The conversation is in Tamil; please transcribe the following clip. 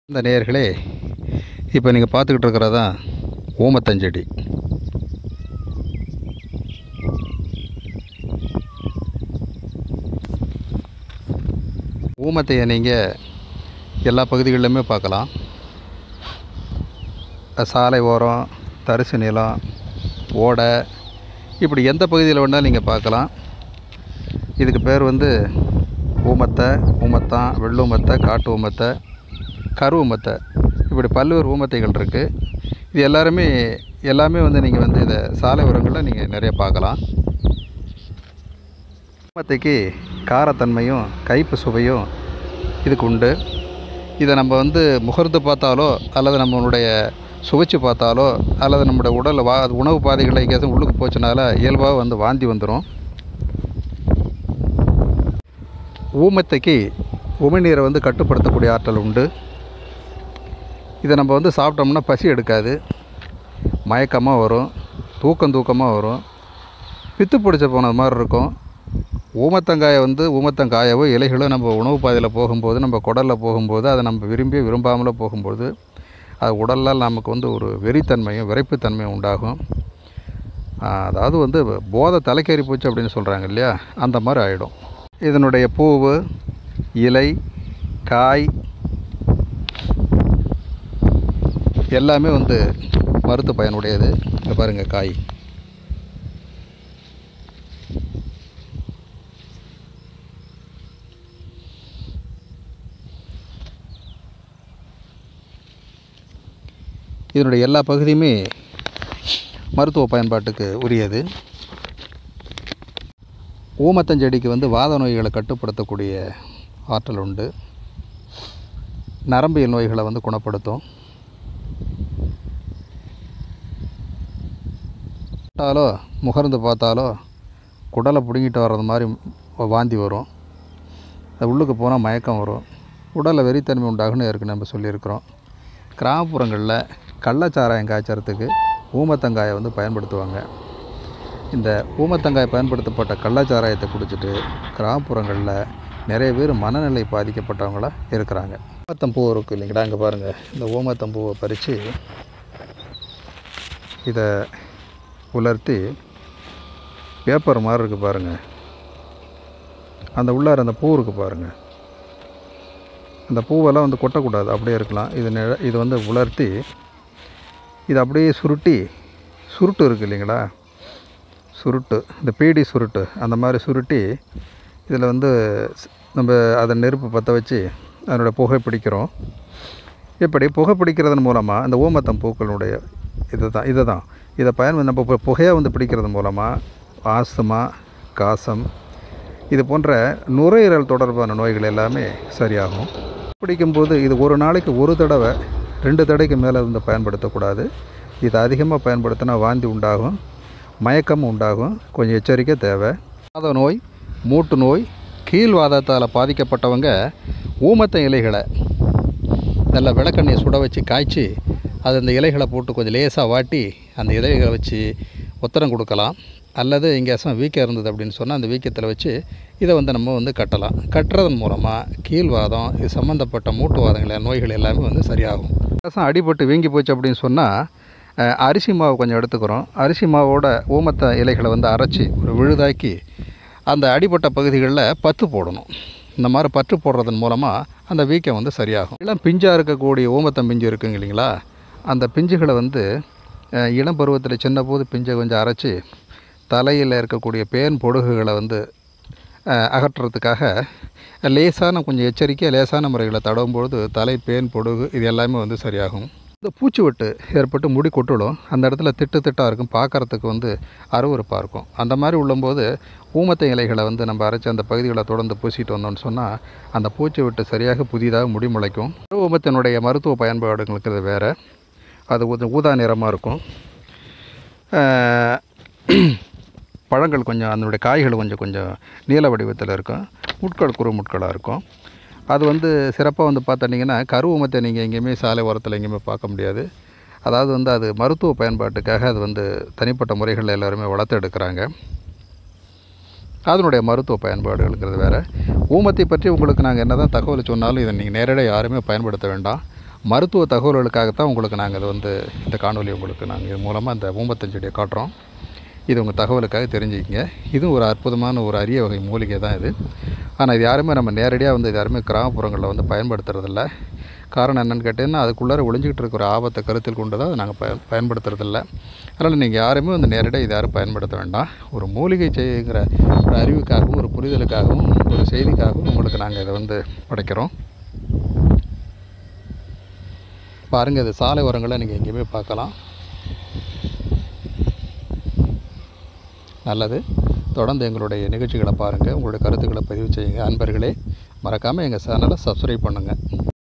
இந்த நேயர்களே இப்போ நீங்கள் பார்த்துக்கிட்டு இருக்கிறதான் ஓமத்தஞ்செடி ஊமத்தையை நீங்கள் எல்லா பகுதிகளிலுமே பார்க்கலாம் சாலை ஓரம் தரிசு நிலம் ஓடை இப்படி எந்த பகுதியில் வேணாலும் நீங்கள் பார்க்கலாம் இதுக்கு பேர் வந்து ஊமத்தை ஊமத்தான் வெள்ளூமத்தை காட்டு ஊமத்தை கரு ஊமத்தை இப்படி பல்வேறு ஊமத்தைகள் இருக்குது இது எல்லாருமே எல்லாமே வந்து நீங்கள் வந்து இதை சாலை ஓரங்களில் நீங்கள் நிறைய பார்க்கலாம் ஊமத்தைக்கு காரத்தன்மையும் கைப்பு சுவையும் இதுக்கு உண்டு இதை நம்ம வந்து முகர்ந்து பார்த்தாலோ அல்லது நம்மளுடைய சுவைச்சு பார்த்தாலோ அல்லது நம்முடைய உடல் வா உணவு பாதைகளில் எங்கேயாச்சும் உள்ளுக்கு போச்சுனால இயல்பாக வந்து வாந்தி வந்துடும் ஊமத்தைக்கு உமிழ்நீரை வந்து கட்டுப்படுத்தக்கூடிய ஆற்றல் உண்டு இதை நம்ம வந்து சாப்பிட்டோம்னா பசி எடுக்காது மயக்கமாக வரும் தூக்கம் தூக்கமாக வரும் பித்து பிடிச்ச போனது மாதிரி இருக்கும் ஊமத்தங்காயை வந்து ஊமத்தங்காயவோ இலைகளோ நம்ம உணவு பாதையில் போகும்போது நம்ம குடலில் போகும்போது அதை நம்ம விரும்பி விரும்பாமலோ போகும்போது அது உடலில் நமக்கு வந்து ஒரு வெறித்தன்மையும் விரைப்புத்தன்மையும் உண்டாகும் ஆஹ் அதாவது வந்து போதை தலைக்கேறி போச்சு அப்படின்னு சொல்கிறாங்க இல்லையா அந்த மாதிரி ஆகிடும் இதனுடைய பூவு இலை காய் எல்லாமே வந்து மருத்துவ பயனுடையது இங்கே பாருங்கள் காய் இதனுடைய எல்லா பகுதியுமே மருத்துவ பயன்பாட்டுக்கு உரியது ஊமத்தஞ்செடிக்கு வந்து வாத நோய்களை கட்டுப்படுத்தக்கூடிய ஆற்றல் உண்டு நரம்பியல் நோய்களை வந்து குணப்படுத்தும் பார்த்தாலோ முகர்ந்து பார்த்தாலோ குடலை பிடுங்கிட்டு வர்றது மாதிரி வாந்தி வரும் அது உள்ளுக்கு போனால் மயக்கம் வரும் உடலில் வெறித்தன்மை உண்டாகுன்னு ஏற்கனவே நம்ம சொல்லியிருக்கிறோம் கிராமப்புறங்களில் கள்ளச்சாராயம் காய்ச்சறதுக்கு ஊமத்தங்காயை வந்து பயன்படுத்துவாங்க இந்த ஊமத்தங்காய் பயன்படுத்தப்பட்ட கள்ளச்சாராயத்தை குடிச்சிட்டு கிராமப்புறங்களில் நிறைய பேர் மனநிலை பாதிக்கப்பட்டவங்கள இருக்கிறாங்க ஊமத்தம்பூ இருக்குது இல்லைங்களா இங்கே பாருங்கள் இந்த ஊமத்தம்பூவை பறித்து இதை உலர்த்தி பேப்பர் மாதிரி இருக்குது பாருங்கள் அந்த உள்ளார அந்த பூ இருக்குது பாருங்கள் அந்த பூவெல்லாம் வந்து கொட்டக்கூடாது அப்படியே இருக்கலாம் இது நிழ இது வந்து உலர்த்தி இது அப்படியே சுருட்டி சுருட்டு இருக்குது இல்லைங்களா சுருட்டு இந்த பீடி சுருட்டு அந்த மாதிரி சுருட்டி இதில் வந்து ஸ்- நம்ம அதை நெருப்பு பற்ற வச்சு அதனுடைய புகை பிடிக்கிறோம் இப்படி புகை பிடிக்கிறதன் மூலமாக அந்த ஓமத்தம் பூக்களுடைய இது தான் இதை தான் இதை பயன் நம்ம இப்போ புகையாக வந்து பிடிக்கிறது மூலமாக ஆஸ்துமா காசம் இது போன்ற நுரையீரல் தொடர்பான நோய்கள் எல்லாமே சரியாகும் பிடிக்கும்போது இது ஒரு நாளைக்கு ஒரு தடவை ரெண்டு தடவைக்கு மேலே வந்து பயன்படுத்தக்கூடாது இது அதிகமாக பயன்படுத்தினா வாந்தி உண்டாகும் மயக்கமும் உண்டாகும் கொஞ்சம் எச்சரிக்கை தேவை வாத நோய் மூட்டு நோய் கீழ்வாதத்தால் பாதிக்கப்பட்டவங்க ஊமத்த இலைகளை நல்ல விளக்கெண்ணெயை சுட வச்சு காய்ச்சி அது அந்த இலைகளை போட்டு கொஞ்சம் லேசாக வாட்டி அந்த இலைகளை வச்சு ஒத்தடம் கொடுக்கலாம் அல்லது எங்கேயாச்சும் வீக்கம் இருந்தது அப்படின்னு சொன்னால் அந்த வீக்கத்தில் வச்சு இதை வந்து நம்ம வந்து கட்டலாம் கட்டுறதன் மூலமாக கீழ்வாதம் இது சம்மந்தப்பட்ட மூட்டுவாதங்கள் நோய்கள் எல்லாமே வந்து சரியாகும் எங்கேயாச்சும் அடிபட்டு வீங்கி போச்சு அப்படின்னு சொன்னால் அஹ், அரிசி மாவு கொஞ்சம் எடுத்துக்கிறோம் அரிசி மாவோட ஊமத்த இலைகளை வந்து அரைச்சி ஒரு விழுதாக்கி அந்த அடிபட்ட பகுதிகளில் பத்து போடணும் இந்த மாதிரி பற்று போடுறதன் மூலமாக அந்த வீக்கம் வந்து சரியாகும் இளம் பிஞ்சாக இருக்கக்கூடிய ஓமத்தம் பிஞ்சு இருக்குங்க இல்லைங்களா அந்த பிஞ்சுகளை வந்து அஹ், இளம் பருவத்தில் சின்ன போது பிஞ்சை கொஞ்சம் அரைச்சி தலையில் இருக்கக்கூடிய பேன் பொடுகுகளை வந்து அஹ், அகற்றுறதுக்காக லேசான கொஞ்சம் எச்சரிக்கை லேசான முறைகளை தடவும் பொழுது தலை பேன் பொடுகு இது எல்லாமே வந்து சரியாகும் இந்த பூச்சி வெட்டு ஏற்பட்டு முடி கொட்டுடும் அந்த இடத்துல திட்டு திட்டாக இருக்கும் பார்க்கறதுக்கு வந்து அருவருப்பாக இருக்கும் அந்த மாதிரி உள்ளம்போது ஊமத்தை இலைகளை வந்து நம்ம அரைச்சி அந்த பகுதிகளை தொடர்ந்து பூசிட்டு வந்தோம்னு சொன்னால் அந்த பூச்சி வெட்டு சரியாக புதிதாக முடி முளைக்கும் ஊமத்தினுடைய மருத்துவ பயன்பாடுகளுக்கு இது வேறு அது கொஞ்சம் ஊதா நிறமாக இருக்கும் ஆஹ், பழங்கள் கொஞ்சம் அதனுடைய காய்கள் கொஞ்சம் கொஞ்சம் நீல வடிவத்தில் இருக்கும் முட்கள் குறு முட்களாக இருக்கும் அது வந்து சிறப்பாக வந்து பார்த்துட்டிங்கன்னா கருவமத்தை நீங்கள் எங்கேயுமே சாலை ஓரத்தில் எங்கேயுமே பார்க்க முடியாது அதாவது வந்து அது மருத்துவ பயன்பாட்டுக்காக அது வந்து தனிப்பட்ட முறைகளில் எல்லாருமே வளர்த்து எடுக்கிறாங்க அதனுடைய மருத்துவ பயன்பாடுகள்ங்கிறது வேறு ஊமத்தை பற்றி உங்களுக்கு நாங்கள் என்ன தான் தகவல் சொன்னாலும் இதை நீங்கள் நேரடியாக யாருமே பயன்படுத்த வேண்டாம் மருத்துவ தகவல்களுக்காகத்தான் உங்களுக்கு நாங்கள் இது வந்து இந்த காணொலி உங்களுக்கு நாங்கள் இது மூலமாக இந்த ஊம்பத்தன் செடியை காட்டுறோம் இது உங்கள் தகவலுக்காக தெரிஞ்சுக்கிங்க இதுவும் ஒரு அற்புதமான ஒரு அரிய வகை மூலிகை தான் இது ஆனால் இது யாருமே நம்ம நேரடியாக வந்து இது யாருமே கிராமப்புறங்களில் வந்து பயன்படுத்துறதில்ல காரணம் என்னென்னு கேட்டிங்கன்னா அதுக்குள்ளார ஒளிஞ்சிக்கிட்டு இருக்கிற ஆபத்தை கருத்தில் கொண்டு தான் அதை நாங்கள் பய பயன்படுத்துறதில்ல அதனால் நீங்கள் யாருமே வந்து நேரடியாக இது யாரும் பயன்படுத்த வேண்டாம் ஒரு மூலிகை செய்கிற ஒரு அறிவுக்காகவும் ஒரு புரிதலுக்காகவும் ஒரு செய்திக்காகவும் உங்களுக்கு நாங்கள் இதை வந்து படைக்கிறோம் பாருங்கள் இது சாலை ஓரங்களில் நீங்கள் எங்கேயுமே பார்க்கலாம் நல்லது தொடர்ந்து எங்களுடைய நிகழ்ச்சிகளை பாருங்கள் உங்களுடைய கருத்துக்களை பதிவு செய்யுங்க அன்பர்களே மறக்காமல் எங்கள் சேனலை சப்ஸ்கிரைப் பண்ணுங்கள்